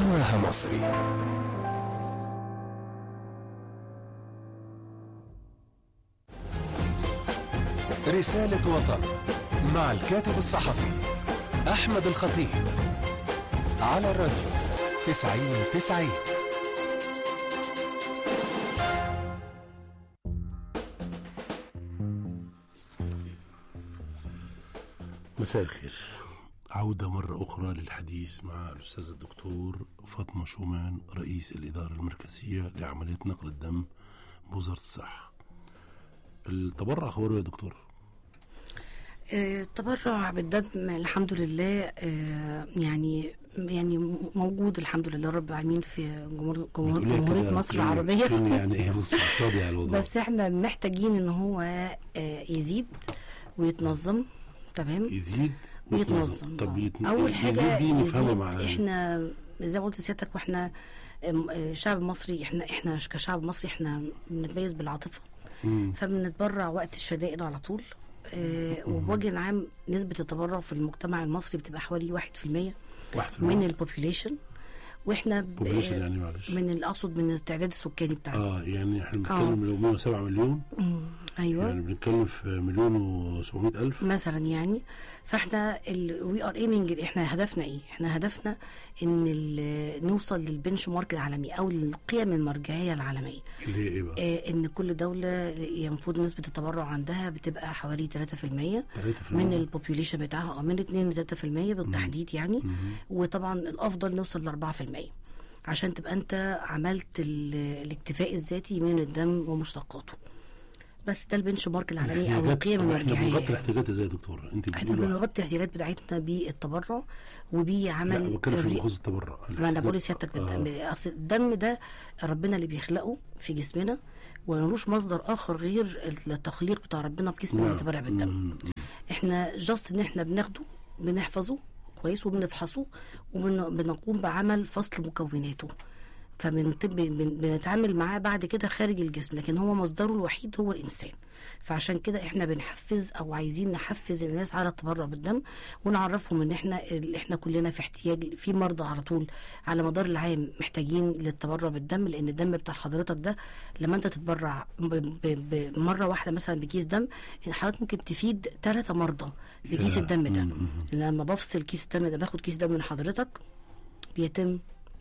هواها مصري رسالة وطن مع الكاتب الصحفي أحمد الخطيب على الراديو تسعين تسعين مساء الخير عودة مرة أخرى للحديث مع الأستاذ الدكتور فاطمة شومان رئيس الإدارة المركزية لعملية نقل الدم بوزارة الصحة التبرع أخباره يا دكتور آه، التبرع بالدم الحمد لله آه، يعني يعني موجود الحمد لله رب العالمين في جمهور جمهور بتقوليها جمهورية كده مصر كأن- العربية كأن يعني إيه بص اقتصادي على الموضوع بس احنا محتاجين ان هو آه، يزيد ويتنظم تمام يزيد ويتنظم طب آه. يتن... اول حاجه يزيد دي نفهمها يزيد مع احنا زي ما قلت لسيادتك واحنا آم، آه، شعب مصري احنا احنا كشعب مصري احنا بنتميز بالعاطفه مم. فبنتبرع وقت الشدائد على طول آه، وبوجه عام نسبة التبرع في المجتمع المصري بتبقى حوالي واحد في المية واحد في من المية. البوبيوليشن واحنا ب- population يعني معلش من ال- اقصد من التعداد السكاني بتاعنا اه يعني احنا آه. بنتكلم لو 107 مليون مم. ايوه يعني بنتكلم في مليون و700 ألف مثلا يعني فاحنا وي ار ايمنج احنا هدفنا ايه؟ احنا هدفنا ان ال- نوصل للبنش مارك العالمي او القيم المرجعيه العالميه اللي هي إيه بقى؟ آه، ان كل دوله المفروض نسبه التبرع عندها بتبقى حوالي 3% 3% من البوبيوليشن بتاعها او من 2 ل 3% بالتحديد يعني مم. وطبعا الافضل نوصل ل 4% عشان تبقى انت عملت ال- الاكتفاء الذاتي من الدم ومشتقاته بس ده البنش مارك العالمي او الاحتياجات- القيم طب احنا المرجعيه بنغطي الاحتياجات ازاي يا دكتور؟ انت احنا بتقولي بنغطي الاحتياجات بتاعتنا بالتبرع لا وبعمل بتكلم في الري- بخصوص التبرع ما انا بقول لسيادتك آه. بالدم اصل الدم ده ربنا اللي بيخلقه في جسمنا وملوش مصدر اخر غير التخليق بتاع ربنا في جسمنا نعم. المتبرع بالدم مم. احنا جاست ان احنا بناخده بنحفظه كويس وبنفحصه وبنقوم بعمل فصل مكوناته فبنتب بن- بنتعامل معاه بعد كده خارج الجسم لكن هو مصدره الوحيد هو الانسان فعشان كده احنا بنحفز او عايزين نحفز الناس على التبرع بالدم ونعرفهم ان احنا ال- احنا كلنا في احتياج في مرضى على طول على مدار العام محتاجين للتبرع بالدم لان الدم بتاع حضرتك ده لما انت تتبرع ب- ب- بمره واحده مثلا بكيس دم حضرتك ممكن تفيد ثلاثه مرضى بكيس يا. الدم ده مم. لما بفصل كيس الدم ده باخد كيس دم من حضرتك بيتم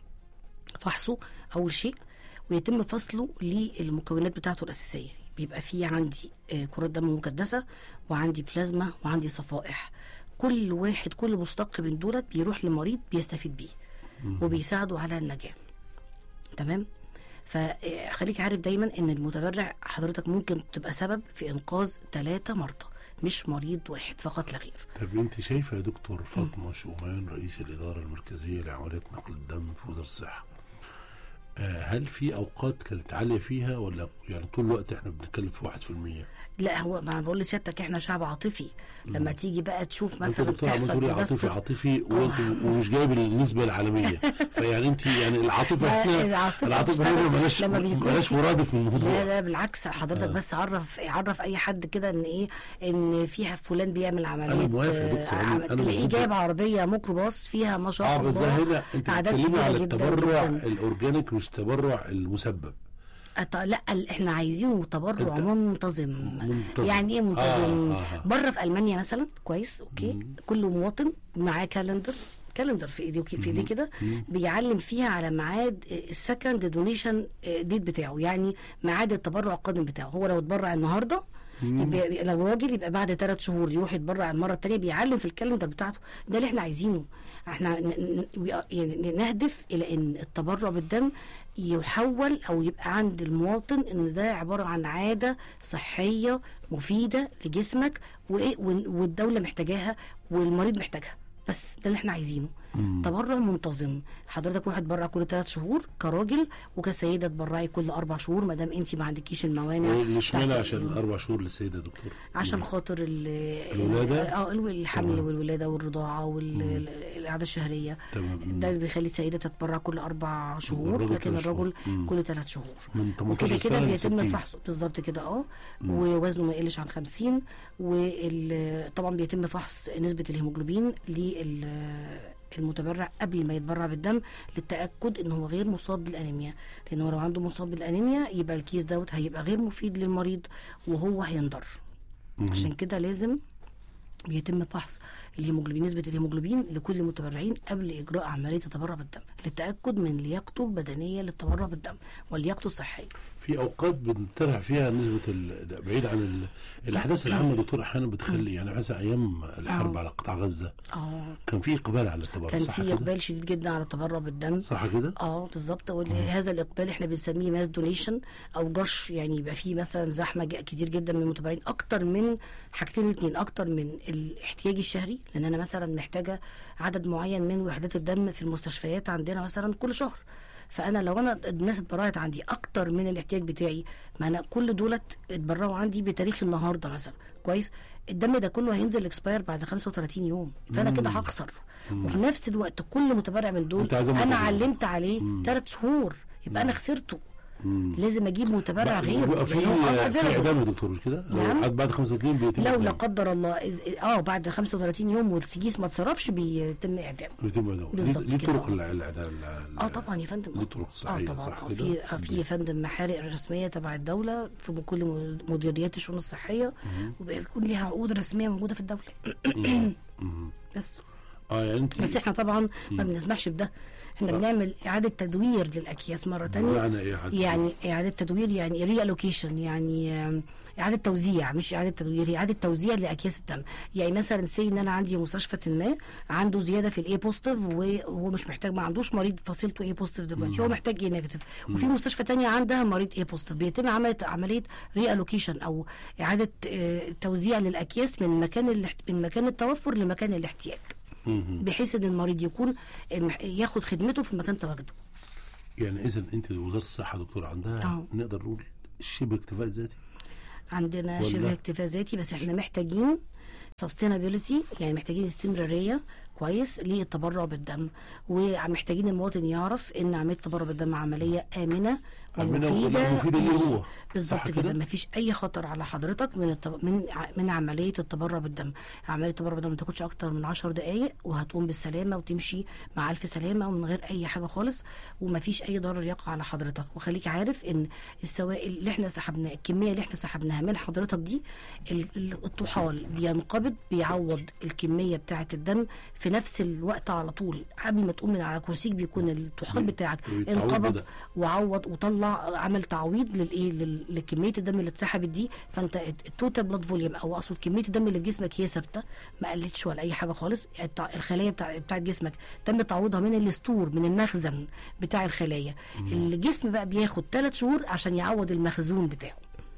فحصه اول شيء ويتم فصله للمكونات بتاعته الاساسيه بيبقى فيه عندي آه، كرات دم مكدسه وعندي بلازما وعندي صفائح كل واحد كل مشتق من دولت بيروح لمريض بيستفيد بيه وبيساعده على النجاه تمام فخليك عارف دايما ان المتبرع حضرتك ممكن تبقى سبب في انقاذ ثلاثة مرضى مش مريض واحد فقط لا غير طب انت شايفه يا دكتور فاطمه شومان رئيس الاداره المركزيه لعمليات نقل الدم في وزاره الصحه آه، هل في اوقات كانت عاليه فيها ولا يعني طول الوقت احنا بنتكلم في 1%؟ لا هو ما أنا بقول لسيادتك احنا شعب عاطفي لما تيجي بقى تشوف انت مثلا دكتور عمال تحصل تقولي عاطفي disaster عاطفي وانت ومش جايب النسبه العالميه فيعني انت يعني العاطفه لا، احنا العاطفة العاطفه بتشتغل هنا مالهاش لما بيكون مالهاش في- مرادف من الموضوع لا لا بالعكس حضرتك آه. بس عرف عرف اي حد كده ان ايه ان فيها فلان بيعمل عمليه موافق يا دكتور، آه، أنا- عم- أنا تلاقيه موجود. جايب عربيه ميكروباص فيها ما شاء اه بس ده الله هنا انت أعداد بتتكلمي كبيرة على جداً التبرع جداً. الاورجانيك مش تبرع المسبب أط- لا ال- احنا عايزينه تبرع أنت- منتظم منتظم. يعني ايه منتظم آه، آه، آه. بره في المانيا مثلا كويس اوكي كل مواطن معاه كالندر كالندر في ايديه في ايديه كده بيعلم فيها على ميعاد السكند دونيشن ديت بتاعه يعني ميعاد التبرع القادم بتاعه هو لو اتبرع النهارده يبقى لو راجل يبقى بعد ثلاث شهور يروح يتبرع المره الثانيه بيعلم في الكالندر بتاعته ده اللي احنا عايزينه احنا ن- ن- we are- يعني نهدف الى ان التبرع بالدم يحول او يبقى عند المواطن ان ده عباره عن عاده صحيه مفيده لجسمك وايه وال- والدوله محتاجاها والمريض محتاجها بس ده اللي احنا عايزينه تبرع منتظم حضرتك روح تبرع كل ثلاث شهور كراجل وكسيده تبرعي كل اربع شهور ما دام انت ما عندكيش الموانع اشمعنى بتاعت عشان ال- الاربع شهور للسيده يا دكتور عشان خاطر ال- الولادة؟ اه الو- الحمل تمام. والولاده والرضاعه والعاده الشهريه تمام ده اللي بيخلي السيده تتبرع كل اربع شهور والراجل لكن ثلاث شهور. الرجل مم. كل ثلاث شهور من 18 وكده كده سنة ل بيتم 60. فحصه بالظبط كده اه ووزنه ما يقلش عن 50 وطبعا بيتم فحص نسبه الهيموجلوبين لل المتبرع قبل ما يتبرع بالدم للتاكد ان هو غير مصاب بالانيميا لان هو لو عنده مصاب بالانيميا يبقى الكيس دوت هيبقى غير مفيد للمريض وهو هينضر عشان كده لازم بيتم فحص الهيموجلوبين نسبة الهيموجلوبين لكل المتبرعين قبل إجراء عملية التبرع بالدم للتأكد من لياقته البدنية للتبرع بالدم ولياقته الصحية في اوقات بنتبع فيها نسبه ال... ده بعيد عن ال... الاحداث العامه دكتور احيانا بتخلي يعني مثلا ايام الحرب آه. على قطاع غزه اه كان في اقبال على التبرع كان صح في كده؟ إقبال شديد جدا على التبرع بالدم صح كده؟ اه بالظبط وهذا الاقبال احنا بنسميه ماس دونيشن او جش يعني يبقى فيه مثلا زحمه ج- كتير جدا من المتبرعين اكتر من حاجتين اتنين اكتر من الاحتياج الشهري لان انا مثلا محتاجه عدد معين من وحدات الدم في المستشفيات عندنا مثلا كل شهر فانا لو انا الناس اتبرعت عندي اكتر من الاحتياج بتاعي ما انا كل دولت اتبرعوا عندي بتاريخ النهارده مثلا كويس الدم ده كله هينزل اكسباير بعد 35 يوم فانا كده هخسر وفي نفس الوقت كل متبرع من دول أنت عايز انا متزوج. علمت عليه ثلاث شهور يبقى انا خسرته لازم اجيب متبرع غيره بيبقى في يعني هو في available. اعدام يا دكتور مش كده؟ لو نعم. حد بعد 35 بيتم لو لا إعدام. قدر الله إز- اه بعد 35 يوم والسجيس ما اتصرفش بيتم اعدام بيتم إعدام. بالظبط ليه كده. طرق ال- الاعدام ال- اه طبعا يا فندم ليه طرق اه صحيه طبعا صح آه كده؟ في آه في يا فندم محارق رسميه تبع الدوله في كل م- مديريات الشؤون الصحيه وبيكون ليها عقود رسميه موجوده في الدوله بس اه يعني انت بس احنا طبعا ما بنسمحش بده احنا بنعمل اعاده تدوير للاكياس مره تانية بمعنى ايه حد يعني اعاده تدوير يعني ري الوكيشن يعني آم، اعاده توزيع مش اعاده تدوير هي اعاده توزيع لاكياس الدم يعني مثلا سي ان انا عندي مستشفى ما عنده زياده في الاي بوزيتيف وهو مش محتاج ما عندوش مريض فصيلته اي بوزيتيف دلوقتي هو محتاج اي نيجاتيف وفي مستشفى تانية عندها مريض اي بوزيتيف بيتم عمليه عمليه ري الوكيشن او اعاده آه، توزيع للاكياس من مكان الاحت- من مكان التوفر لمكان الاحتياج مهم. بحيث ان المريض يكون آه، مح- ياخد خدمته في مكان تواجده يعني اذا انت وزاره الصحه دكتور عندها آه. نقدر نقول شبه اكتفاء ذاتي عندنا ولا؟ شبه اكتفاء ذاتي بس احنا محتاجين sustainability يعني محتاجين استمراريه كويس للتبرع بالدم ومحتاجين المواطن يعرف ان عمليه التبرع بالدم عمليه امنه آمنة ومفيده وكلها مفيدة ليه هو. بالظبط صح كده كده؟ مفيش اي خطر على حضرتك من التب... من ع- من عمليه التبرع بالدم عمليه التبرع بالدم ما تاخدش اكتر من 10 دقائق وهتقوم بالسلامه وتمشي مع الف سلامه ومن غير اي حاجه خالص ومفيش اي ضرر يقع على حضرتك وخليك عارف ان السوائل اللي احنا سحبناها الكميه اللي احنا سحبناها من حضرتك دي ال- ال- الطحال بينقبض بيعوض الكميه بتاعه الدم في نفس الوقت على طول قبل ما تقوم من على كرسيك بيكون الطحال بي- بتاعك بيتعوض انقبض بده. وعوض وطلع عمل تعويض للايه لل- لكميه الدم اللي اتسحبت دي فانت الت- التوتال بلاد فوليوم او اقصد كميه الدم اللي في جسمك هي ثابته ما قلتش ولا اي حاجه خالص التع- الخلايا بتاع بتاعت جسمك تم تعويضها من الستور من المخزن بتاع الخلايا الجسم بقى بياخد ثلاث شهور عشان يعوض المخزون بتاعه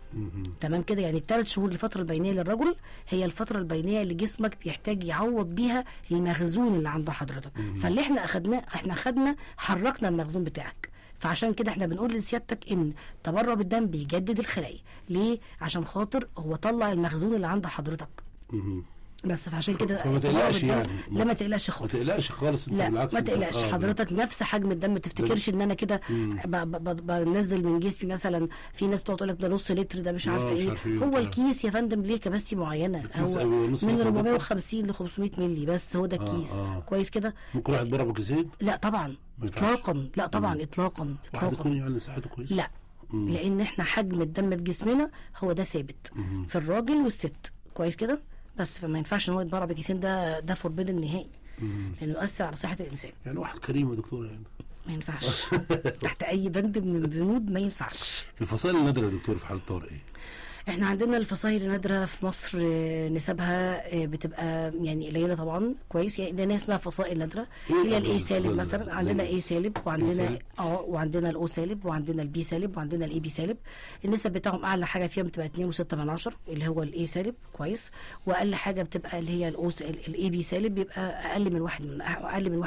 تمام كده يعني الثلاث شهور الفترة البينية للرجل هي الفترة البينية اللي جسمك بيحتاج يعوض بيها المخزون اللي عند حضرتك فاللي احنا اخدناه احنا خدنا حركنا المخزون بتاعك فعشان كده احنا بنقول لسيادتك ان تبرع بالدم بيجدد الخلايا ليه عشان خاطر هو طلع المخزون اللي عند حضرتك مهم. بس فعشان كده فما التبرع تقلقش بالدم- يعني. لا ما تقلقش ما خالص تقلقش خالص انت لا بالعكس ما انت- تقلقش آه، حضرتك نفس حجم الدم ما تفتكرش ان انا كده ب- ب- ب- بنزل من جسمي مثلا في ناس تقعد تقول لك ده نص لتر ده مش آه، عارفه مش ايه عارف إيه هو وبتاع. الكيس يا فندم ليه كباستي معينه الكيس هو أيوة، نص من لتر ده. 450 ل 500 مللي بس هو ده آه، الكيس آه. كويس كده ممكن واحد ضرب كيسين لا طبعا ما ينفعش. اطلاقا لا طبعا اطلاقا واحد اطلاقا يكون يعني صحته كويسه لا لان احنا حجم الدم في جسمنا هو ده ثابت في الراجل والست كويس كده بس فما ينفعش ان هو يتبرع بكيسين ده ده فوربيدن نهائي لانه يؤثر على صحه الانسان يعني واحد كريم يا دكتور يعني ما ينفعش تحت اي بند من البنود ما ينفعش الفصائل النادره يا دكتور في حاله الطوارئ ايه؟ احنا عندنا الفصائل النادره في مصر آه، نسبها آه، بتبقى يعني قليله طبعا كويس يعني عندنا اسمها فصائل نادره إيه هي أبرز الاي الفصائل سالب النادرة؟ مثلا عندنا زي اي سالب إيه وعندنا سالب؟ اه وعندنا الاو سالب وعندنا البي سالب وعندنا الاي بي سالب النسب بتاعهم اعلى حاجه فيهم بتبقى 2.6 من عشرة اللي هو الاي سالب كويس واقل حاجه بتبقى اللي هي الاو الاي بي سالب بيبقى اقل من واحد من اقل من 1%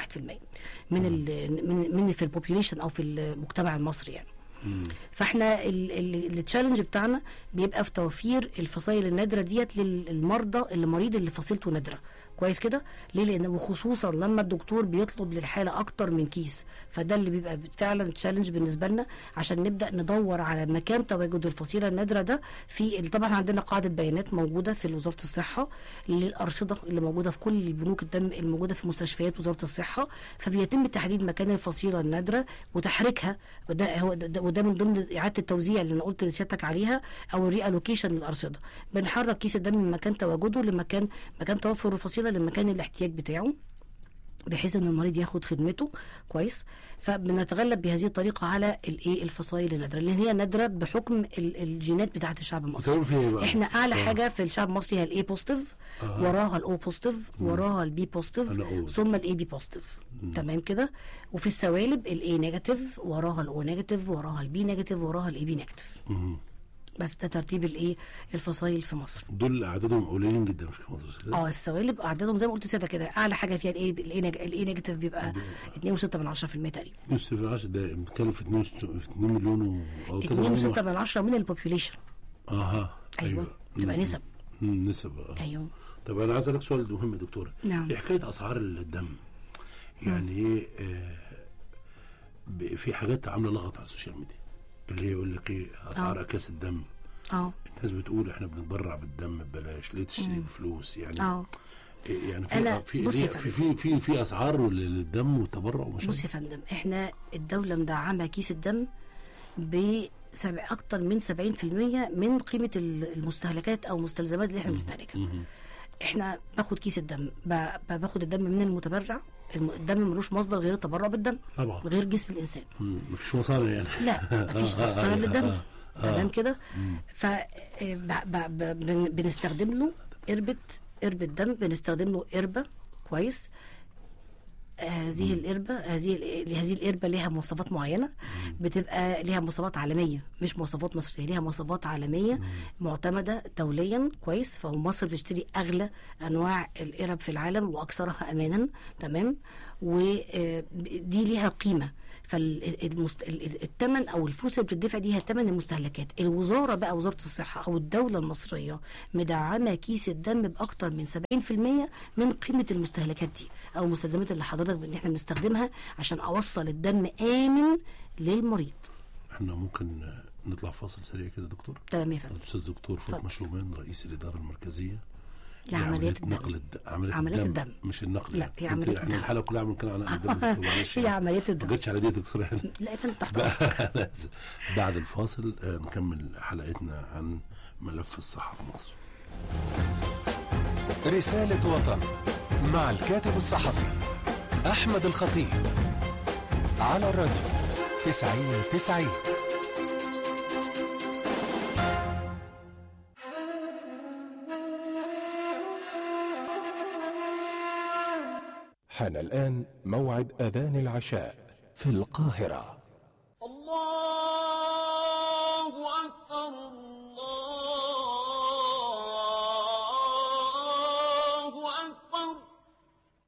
من ال من من في البوبيوليشن او في المجتمع المصري يعني فاحنا التشالنج بتاعنا بيبقى في توفير الفصائل النادره ديت للمرضى اللي مريض اللي فصيلته نادره كويس كده ليه لان وخصوصا لما الدكتور بيطلب للحاله اكتر من كيس فده اللي بيبقى فعلا تشالنج بالنسبه لنا عشان نبدا ندور على مكان تواجد الفصيله النادره ده في طبعا عندنا قاعده بيانات موجوده في وزاره الصحه للارصده اللي موجوده في كل بنوك الدم الموجوده في مستشفيات وزاره الصحه فبيتم تحديد مكان الفصيله النادره وتحريكها وده هو ده وده من ضمن اعاده التوزيع اللي انا قلت لسيادتك عليها او الري الوكيشن للارصده بنحرك كيس الدم من مكان تواجده لمكان مكان توفر الفصيله لمكان الاحتياج بتاعه بحيث ان المريض ياخد خدمته كويس فبنتغلب بهذه الطريقه على الايه الفصائل النادره لان هي نادره بحكم ال- الجينات بتاعه الشعب المصري بتقول فيها ايه بقى؟ احنا اعلى آه. حاجه في الشعب المصري هي الاي بوزيتيف آه. وراها الاو بوزيتيف وراها البي بوزيتيف أنا أو. ثم الاي بي بوزيتيف تمام كده وفي السوالب الاي نيجاتيف وراها الاو نيجاتيف وراها البي نيجاتيف وراها الاي بي نيجاتيف مم. بس ده ترتيب الايه الفصائل في مصر دول اعدادهم قليلين جدا مش في مصر مش كده؟ اه السوالب اعدادهم زي ما قلت سيادة كده اعلى حاجه فيها الاي الاي نيجاتيف بيبقى 2.6 من 10% تقريبا 2 صفر 10 ده بنتكلم في 2 2 مليون و او 3 مليون 2.6 واحد. من 10 من البوبيوليشن اها ايوه تبقى مم. نسب مم، نسب اه ايوه طب انا عايز اسالك سؤال مهم يا دكتوره نعم. ايه حكايه اسعار الدم يعني ايه آه ب- في حاجات عامله لغط على السوشيال ميديا اللي يقول لك ايه اسعار آه. اكياس الدم اه الناس بتقول احنا بنتبرع بالدم ببلاش ليه تشتري بفلوس يعني اه إيه يعني أنا- في في بص يا في في في, في اسعار للدم والتبرع ومش بص يا فندم احنا الدوله مدعمه كيس الدم ب سبع- اكتر من 70% من قيمه ال- المستهلكات او المستلزمات اللي احنا بنستهلكها احنا باخد كيس الدم ب- ب- باخد الدم من المتبرع الم- الدم ملوش مصدر غير التبرع بالدم طبعا. غير جسم الانسان مم، مفيش مصاري يعني لا مفيش آه، استفسار آه، للدم آه، آه. تمام كده ف ب- ب- ب- بن- بنستخدم له قربة قربة دم بنستخدم له قربة كويس هذه القربة هذه ال- هذه القربة ليها مواصفات معينة بتبقى ليها مواصفات عالمية مش مواصفات مصرية ليها مواصفات عالمية معتمدة دوليا كويس فمصر بتشتري أغلى أنواع القرب في العالم وأكثرها أمانا تمام ودي ليها قيمة فالثمن او الفلوس اللي بتدفع دي هي ثمن المستهلكات الوزاره بقى وزاره الصحه او الدوله المصريه مدعمه كيس الدم باكتر من 70% من قيمه المستهلكات دي او المستلزمات اللي حضرتك ان احنا بنستخدمها عشان اوصل الدم امن للمريض احنا ممكن آه، نطلع فاصل سريع كده يا دكتور تمام يا فندم الاستاذ دكتور فاطمه اتفضل. شومان رئيس الاداره المركزيه لعمليات الدم نقل الد... عملية, عمليات الدم. الدم. مش النقل لا، يعني. هي أنت- عملية احنا الدم. الحلقه كلها بنتكلم عن الدم دكتور، معلش هي يعني. عمليات ما الدم جاتش على دي يا دكتور يعني لا يا فندم تحت أمرك. بعد الفاصل آه، نكمل حلقتنا عن ملف الصحه في مصر رسالة وطن مع الكاتب الصحفي أحمد الخطيب على الراديو تسعين تسعين حان الآن موعد أذان العشاء في القاهرة الله